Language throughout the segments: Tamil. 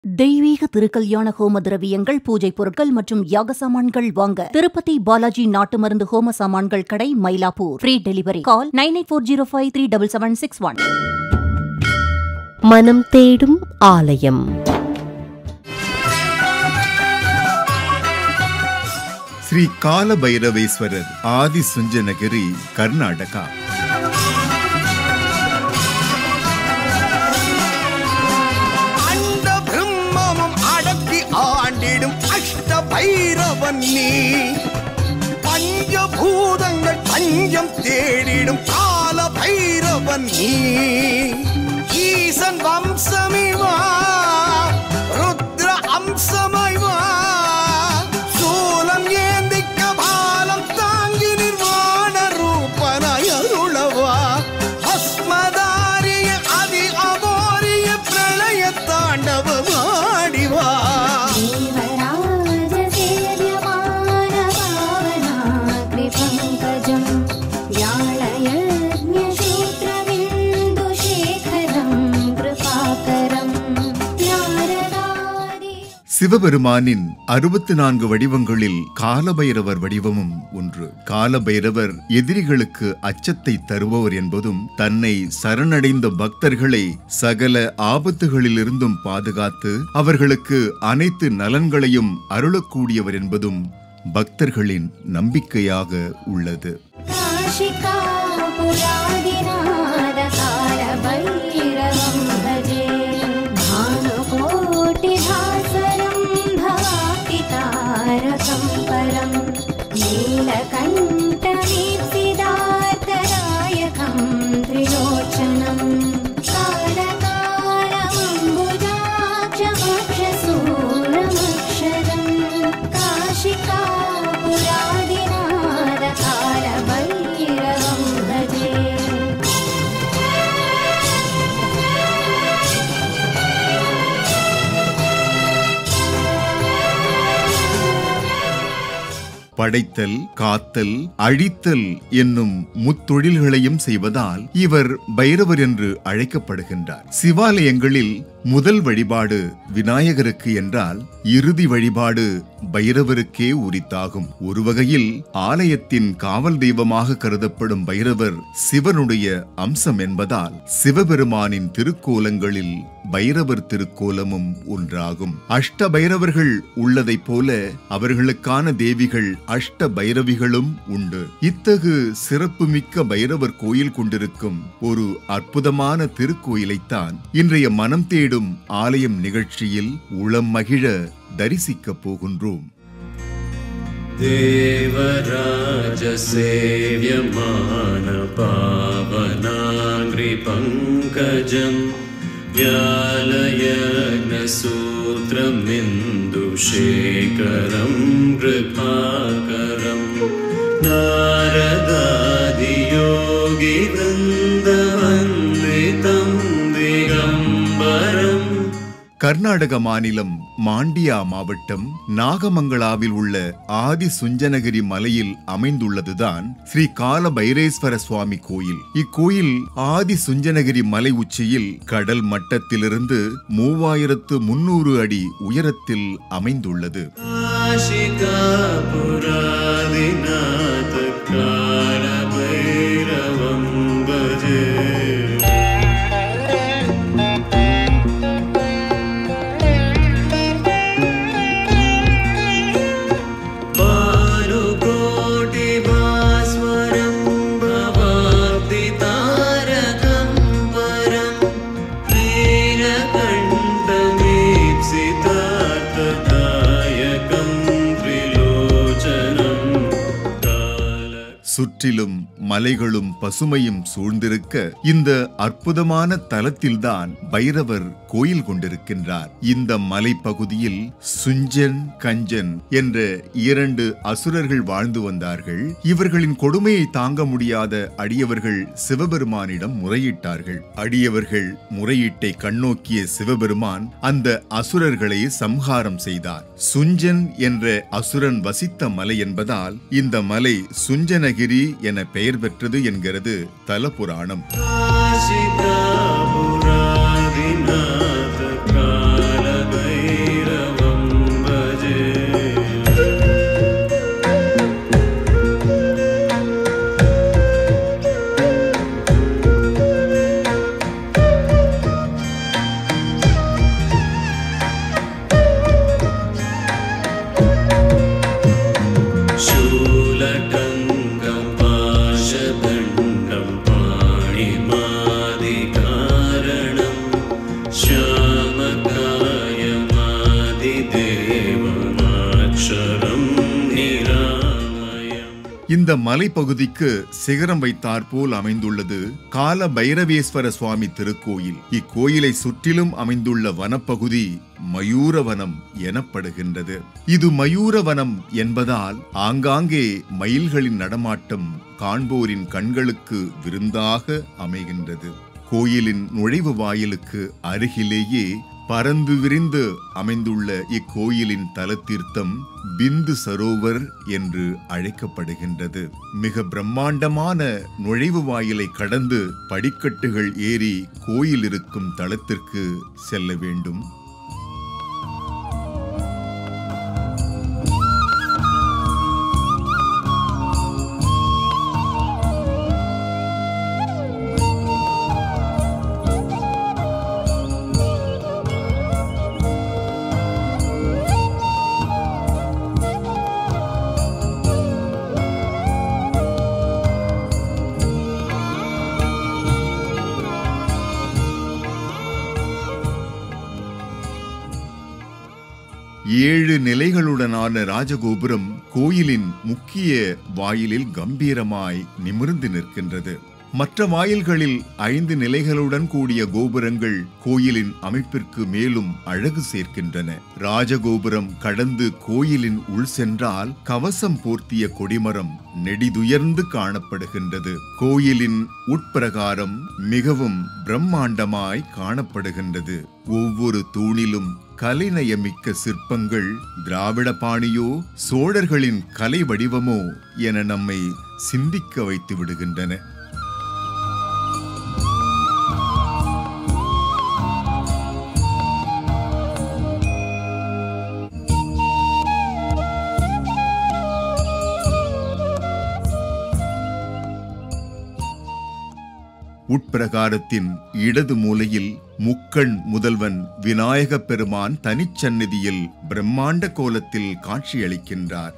தெய்வீக திருக்கல்யாண ஹோம திரவியங்கள் பூஜை பொருட்கள் மற்றும் யாக சாமான்கள் வாங்க திருப்பதி பாலாஜி நாட்டு மருந்து ஹோம சாமான்கள் கடை Mylapore free delivery call nine eight four zero five three double seven six one மனம் தேடும் ஆலயம் ಶ್ರೀ ಕಾಲಭೈರವೇಶ್ವರರ್ ಆದಿ ಸುಂಜನಗಿರಿ ಕರ್ನಾಟಕ அண்ட பிரம்மமும் அடக்கி ஆண்டிடும் அஷ்ட பைரவன் நீ பஞ்சபூதங்கள் தஞ்சம் தேடிடும் கால பைரவன் நீ ஈசன் வம்சமிவா ருத்ர அம்சமைவா சூலம் ஏந்திக்க பாலம் தாங்கி நிர்வாண ரூபனாய் அருளவா பஸ்மதாரிய அதி அமோரிய பிரளய தாண்டவமாடிவா देवराजसेव्यमानभावनाग्रिपङ्कजं व्याळयज्ञसूत्रबिन्दुशेखरं कृपाकरं नारदादि சிவபெருமானின் அறுபத்தி நான்கு வடிவங்களில் காலபைரவர் வடிவமும் ஒன்று காலபைரவர் எதிரிகளுக்கு அச்சத்தை தருபவர் என்பதும் தன்னை சரணடைந்த பக்தர்களை சகல ஆபத்துகளிலிருந்தும் பாதுகாத்து அவர்களுக்கு அனைத்து நலன்களையும் அருளக்கூடியவர் என்பதும் பக்தர்களின் நம்பிக்கையாக உள்ளது काशिकापुरादिनादकालभैरवं भजे भानुकोटिभासरं भवातितारकं परं नीलकण्ठमीप्सिदार्तनायकं त्रिलोचनं कालकालमम्बुजाक्षमक्षसूरमक्षरम् काशिकापुरादिनादकालभैरवं भजे படைத்தல் காத்தல் அழித்தல் என்னும் முத்தொழில்களையும் செய்வதால் இவர் பைரவர் என்று அழைக்கப்படுகின்றார் சிவாலயங்களில் முதல் வழிபாடு விநாயகருக்கு என்றால் இறுதி வழிபாடு பைரவருக்கே உரித்தாகும் ஒரு வகையில் ஆலயத்தின் காவல் தெய்வமாக கருதப்படும் பைரவர் சிவனுடைய அம்சம் என்பதால் சிவபெருமானின் திருக்கோலங்களில் பைரவர் திருக்கோலமும் ஒன்றாகும் அஷ்ட பைரவர்கள் உள்ளதைப் போல அவர்களுக்கான தேவிகள் அஷ்ட பைரவிகளும் உண்டு இத்தகு சிறப்புமிக்க பைரவர் கோயில் கொண்டிருக்கும் ஒரு அற்புதமான திருக்கோயிலைத்தான் இன்றைய மனம் தேடும் ஆலயம் நிகழ்ச்சியில் உளம் மகிழ தரிசிக்கப் போகின்றோம் देवराजसेव्यमानपावनाङ्घ्रिपङ्कजं व्यालयज्ञसूत्रमिन्दुशेखरं कृपाकरं नारदादियोगिवृन्दवन्दितं दिगम्बरम् கர்நாடக மாநிலம் மாண்டியா மாவட்டம் நாகமங்களாவில் உள்ள ஆதி சுஞ்சனகிரி மலையில் அமைந்துள்ளதுதான் ஸ்ரீ கால பைரேஸ்வர சுவாமி கோயில் இக்கோயில் ஆதி சுஞ்சனகிரி மலை உச்சியில் கடல் மட்டத்திலிருந்து மூவாயிரத்து முன்னூறு அடி உயரத்தில் அமைந்துள்ளது काशिकापुरादिनाथ कालभैरवं भजे भानुकोटिभास्वरं भवाब्दितारकं परं नीलकण्ठमीप्सितार्थदायकं त्रिलोचनं काल சுற்றிலும் மலைகளும் பசுமையும் சூழ்ந்திருக்க இந்த அற்புதமான தலத்தில்தான் பைரவர் கோயில் கொண்டிருக்கின்றார் இந்த மலைப்பகுதியில் சுஞ்சன் கஞ்சன் என்ற இரண்டு அசுரர்கள் வாழ்ந்து வந்தார்கள் இவர்களின் கொடுமையை தாங்க முடியாத அடியவர்கள் சிவபெருமானிடம் முறையிட்டார்கள் அடியவர்கள் முறையீட்டை கண்ணோக்கிய சிவபெருமான் அந்த அசுரர்களை சம்ஹாரம் செய்தார் சுஞ்சன் என்ற அசுரன் வசித்த மலை என்பதால் இந்த மலை சுஞ்சனகிரி என பெயர் பெற்றது என்கிறது தலபுராணம் काशिकापुरादिनाथ कालभैरवं இந்த மலைப்பகுதிக்கு சிகரம் வைத்தாற்போல் அமைந்துள்ளது கால பைரவேஸ்வர சுவாமி திருக்கோயில் இக்கோயிலை சுற்றிலும் அமைந்துள்ள வனப்பகுதி மயூரவனம் எனப்படுகின்றது இது மயூரவனம் என்பதால் ஆங்காங்கே மயில்களின் நடமாட்டம் காண்போரின் கண்களுக்கு விருந்தாக அமைகின்றது கோயிலின் நுழைவு வாயிலுக்கு அருகிலேயே பரந்து விரிந்து அமைந்துள்ள இக்கோயிலின் தலத்தீர்த்தம் பிந்து சரோவர் என்று அழைக்கப்படுகின்றது மிக பிரம்மாண்டமான நுழைவு வாயிலை கடந்து படிக்கட்டுகள் ஏறி கோயில் இருக்கும் தளத்திற்கு செல்ல வேண்டும் ஏழு நிலைகளுடனான ராஜகோபுரம் கோயிலின் முக்கிய வாயிலில் கம்பீரமாய் நிமிர்ந்து நிற்கின்றது மற்ற வாயில்களில் ஐந்து நிலைகளுடன் கூடிய கோபுரங்கள் கோயிலின் அமைப்பிற்கு மேலும் அழகு சேர்க்கின்றன ராஜகோபுரம் கடந்து கோயிலின் உள் சென்றால் கவசம் போர்த்திய கொடிமரம் நெடிதுயர்ந்து காணப்படுகின்றது கோயிலின் உட்பிரகாரம் மிகவும் பிரம்மாண்டமாய் காணப்படுகின்றது ஒவ்வொரு தூணிலும் கலைநயமிக்க சிற்பங்கள் திராவிட பாணியோ சோழர்களின் கலை வடிவமோ என நம்மை சிந்திக்க வைத்து விடுகின்றன உட்பிரகாரத்தின் இடது மூலையில் முக்கண் முதல்வன் விநாயகப் பெருமான் தனிச்சந்நிதியில் பிரம்மாண்ட கோலத்தில் காட்சியளிக்கின்றார்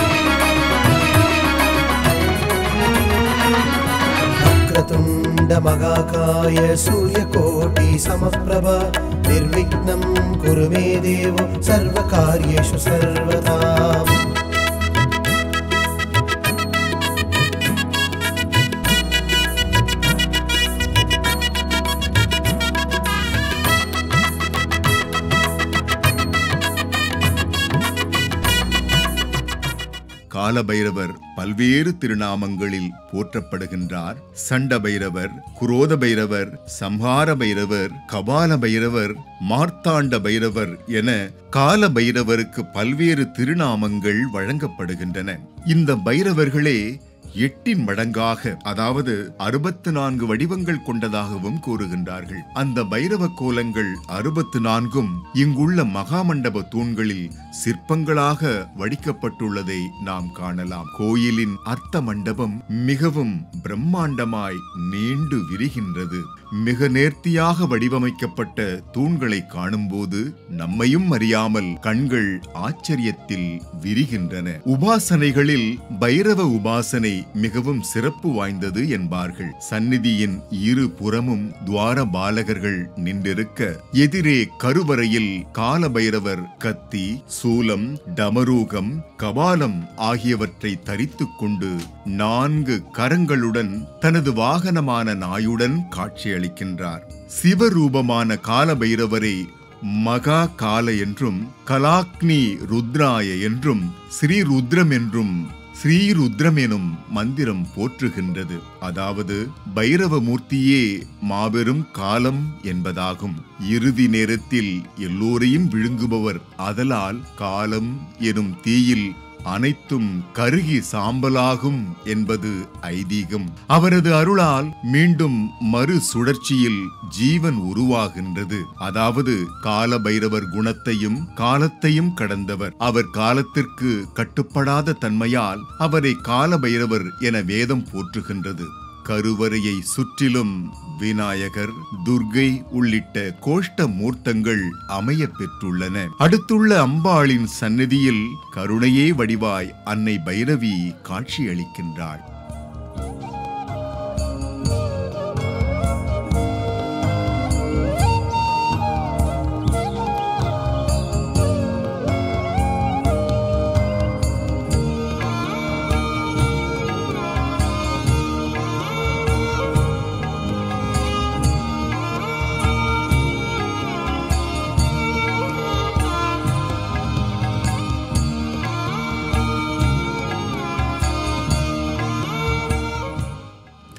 वक्रतुण्ड महाकाय सूर्यकोटि समप्रभ निर्विघ्नं कुरु मे देव सर्वकार्येषु सर्वदा காலபைரவர் பல்வேறு திருநாமங்களில் போற்றப்படுகின்றார் சண்ட பைரவர் குரோத பைரவர் சம்ஹார பைரவர் கபால பைரவர் மார்த்தாண்ட பைரவர் என கால பைரவருக்கு பல்வேறு திருநாமங்கள் வழங்கப்படுகின்றன இந்த பைரவர்களே எட்டின் மடங்காக அதாவது அறுபத்து நான்கு வடிவங்கள் கொண்டதாகவும் கூறுகின்றார்கள் அந்த பைரவ கோலங்கள் அறுபத்து நான்கும் இங்குள்ள மகாமண்டப தூண்களில் சிற்பங்களாக வடிக்கப்பட்டுள்ளதை நாம் காணலாம் கோயிலின் அர்த்த மண்டபம் மிகவும் பிரம்மாண்டமாய் நீண்டு விரிகின்றது மிக நேர்த்தியாக வடிவமைக்கப்பட்ட தூண்களை காணும்போது நம்மையும் அறியாமல் கண்கள் ஆச்சரியத்தில் விரிகின்றன உபாசனைகளில் பைரவ உபாசனை மிகவும் சிறப்பு வாய்ந்தது என்பார்கள் சந்நிதியின் இரு புறமும் துவார பாலகர்கள் நின்றிருக்க எதிரே கருவறையில் கால பைரவர் கத்தி சூலம் டமரூகம் கபாலம் ஆகியவற்றை தரித்துக் கொண்டு நான்கு கரங்களுடன் தனது வாகனமான நாயுடன் காட்சியளிக்கின்றார் சிவரூபமான காலபைரவரை மகா கால என்றும் கலாக்னி ருத்ராய என்றும் ஸ்ரீருத்ரம் என்றும் ஸ்ரீருத்ரம் எனும் மந்திரம் போற்றுகின்றது அதாவது பைரவ மூர்த்தியே மாபெரும் காலம் என்பதாகும் இறுதி நேரத்தில் எல்லோரையும் விழுங்குபவர் அதலால் காலம் எனும் தீயில் அனைத்தும் கருகி சாம்பலாகும் என்பது ஐதீகம் அவரது அருளால் மீண்டும் மறு சுழற்சியில் ஜீவன் உருவாகின்றது அதாவது கால பைரவர் குணத்தையும் காலத்தையும் கடந்தவர் அவர் காலத்திற்கு கட்டுப்படாத தன்மையால் அவரை கால பைரவர் என வேதம் போற்றுகின்றது கருவறையை சுற்றிலும் விநாயகர் துர்கை உள்ளிட்ட கோஷ்ட மூர்த்தங்கள் அமைய பெற்றுள்ளன அடுத்துள்ள அம்பாளின் சந்நிதியில் கருணையே வடிவாய் அன்னை பைரவி காட்சியளிக்கின்றாள்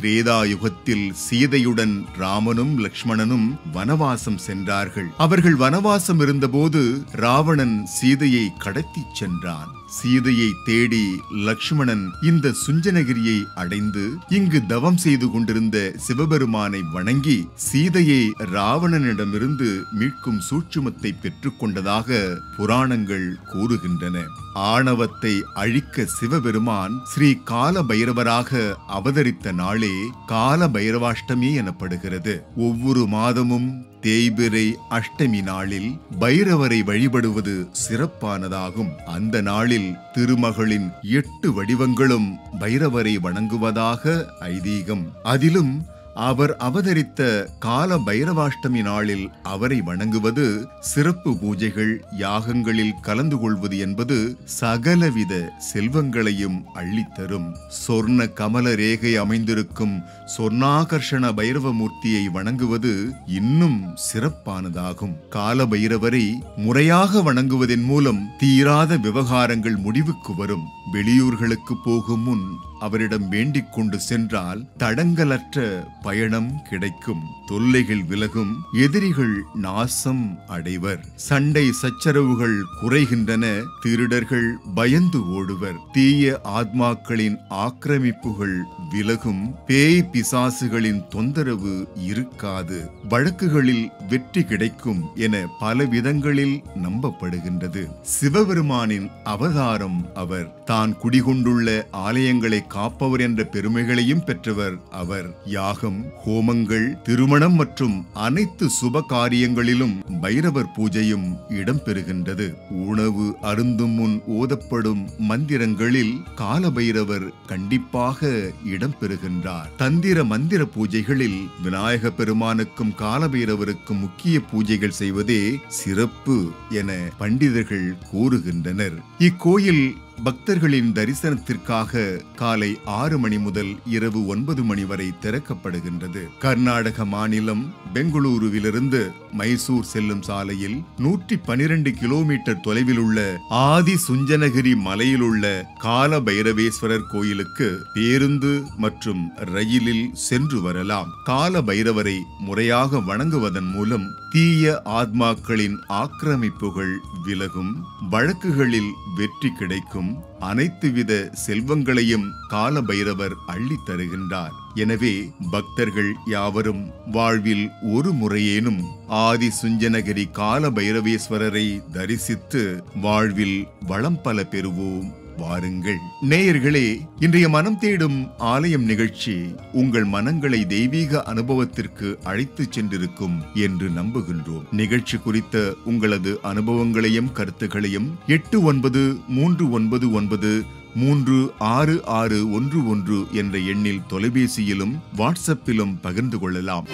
திரேதா யுகத்தில் சீதையுடன் ராமனும் லக்ஷ்மணனும் வனவாசம் சென்றார்கள் அவர்கள் வனவாசம் இருந்தபோது ராவணன் சீதையை கடத்திச் சென்றான் சீதையை தேடி லக்ஷ்மணன் இந்த சுஞ்சனகிரியை அடைந்து இங்கு தவம் செய்து கொண்டிருந்த சிவபெருமானை வணங்கி சீதையை ராவணனிடமிருந்து மீட்கும் சூட்சுமத்தை பெற்றுக்கொண்டதாக புராணங்கள் கூறுகின்றன ஆணவத்தை அழிக்க சிவபெருமான் ஸ்ரீ கால பைரவராக அவதரித்த நாளே கால பைரவாஷ்டமி எனப்படுகிறது ஒவ்வொரு மாதமும் தேய்பிரை அஷ்டமி நாளில் பைரவரை வழிபடுவது சிறப்பானதாகும் அந்த நாளில் திருமகளின் எட்டு வடிவங்களும் பைரவரை வணங்குவதாக ஐதீகம் அதிலும் அவர் அவதரித்த கால பைரவாஷ்டமி நாளில் அவரை வணங்குவது சிறப்பு பூஜைகள் யாகங்களில் கலந்து கொள்வது என்பது சகலவித செல்வங்களையும் அள்ளித்தரும் சொர்ண கமல ரேகை அமைந்திருக்கும் சொர்ணாகர்ஷண பைரவமூர்த்தியை வணங்குவது இன்னும் சிறப்பானதாகும் கால பைரவரை முறையாக வணங்குவதன் மூலம் தீராத விவகாரங்கள் முடிவுக்கு வரும் வெளியூர்களுக்கு போகும் முன் அவரிடம் வேண்டிக் கொண்டு சென்றால் தடங்கலற்ற பயணம் கிடைக்கும் தொல்லைகள் விலகும் எதிரிகள் நாசம் அடைவர் சண்டை சச்சரவுகள் குறைகின்றன திருடர்கள் பயந்து ஓடுவர் தீய ஆத்மாக்களின் ஆக்கிரமிப்புகள் விலகும் பேய் பிசாசுகளின் தொந்தரவு இருக்காது வழக்குகளில் வெற்றி கிடைக்கும் என பல விதங்களில் நம்பப்படுகின்றது சிவபெருமானின் அவதாரம் அவர் தான் குடிகொண்டுள்ள ஆலயங்களை காப்பவர் என்ற பெருமைகளையும் பெற்றவர் அவர் யாகம் ஹோமங்கள் திருமணம் மற்றும் அனைத்து சுப காரியங்களிலும் பைரவர் பூஜையும் இடம்பெறுகின்றது உணவு அருந்தும் முன் ஓதப்படும் மந்திரங்களில் கால பைரவர் கண்டிப்பாக இடம்பெறுகின்றார் தந்திர மந்திர பூஜைகளில் விநாயக பெருமானுக்கும் காலபைரவருக்கும் முக்கிய பூஜைகள் செய்வதே சிறப்பு என பண்டிதர்கள் கூறுகின்றனர் இக்கோயில் பக்தர்களின் தரிசனத்திற்காக காலை ஆறு மணி முதல் இரவு ஒன்பது மணி வரை திறக்கப்படுகின்றது கர்நாடக மாநிலம் பெங்களூருவிலிருந்து மைசூர் செல்லும் சாலையில் நூற்றி பனிரெண்டு கிலோமீட்டர் தொலைவில் உள்ள ஆதி சுஞ்சனகிரி மலையில் உள்ள கால பைரவேஸ்வரர் கோயிலுக்கு பேருந்து மற்றும் ரயிலில் சென்று வரலாம் கால பைரவரை முறையாக வணங்குவதன் மூலம் தீய ஆத்மாக்களின் ஆக்கிரமிப்புகள் விலகும் வழக்குகளில் வெற்றி கிடைக்கும் அனைத்து வித செல்வங்களையும் கால பைரவர் அள்ளித் தருகின்றார் எனவே பக்தர்கள் யாவரும் வாழ்வில் ஒரு முறையேனும் ஆதி சுஞ்சனகிரி கால பைரவேஸ்வரரை தரிசித்து வாழ்வில் வளம் பல பெறுவோம் வாருங்கள் நேயர்களே இன்றைய மனம் தேடும் ஆலயம் நிகழ்ச்சி உங்கள் மனங்களை தெய்வீக அனுபவத்திற்கு அழைத்துச் சென்றிருக்கும் என்று நம்புகின்றோம் நிகழ்ச்சி குறித்த உங்களது அனுபவங்களையும் கருத்துக்களையும் எட்டு ஒன்பது மூன்று ஒன்பது ஒன்பது மூன்று ஆறு ஆறு ஒன்று ஒன்று என்ற எண்ணில் தொலைபேசியிலும் வாட்ஸ்அப்பிலும் பகிர்ந்து கொள்ளலாம்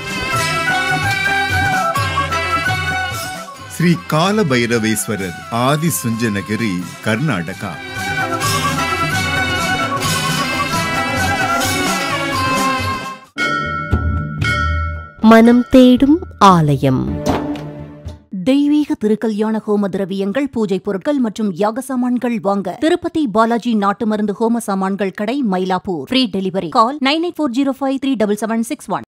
ஸ்ரீ கால பைரவேஸ்வரர் ஆதி சுஞ்சனகிரி கர்நாடகா மனம் தேடும் ஆலயம் தெய்வீக திருக்கல்யாண ஹோம திரவியங்கள் பூஜை பொருட்கள் மற்றும் யாக சாமான்கள் வாங்க திருப்பதி பாலாஜி நாட்டு மருந்து ஹோம சாமான்கள் கடை Mylapore free delivery call nine eight four zero five three double seven six one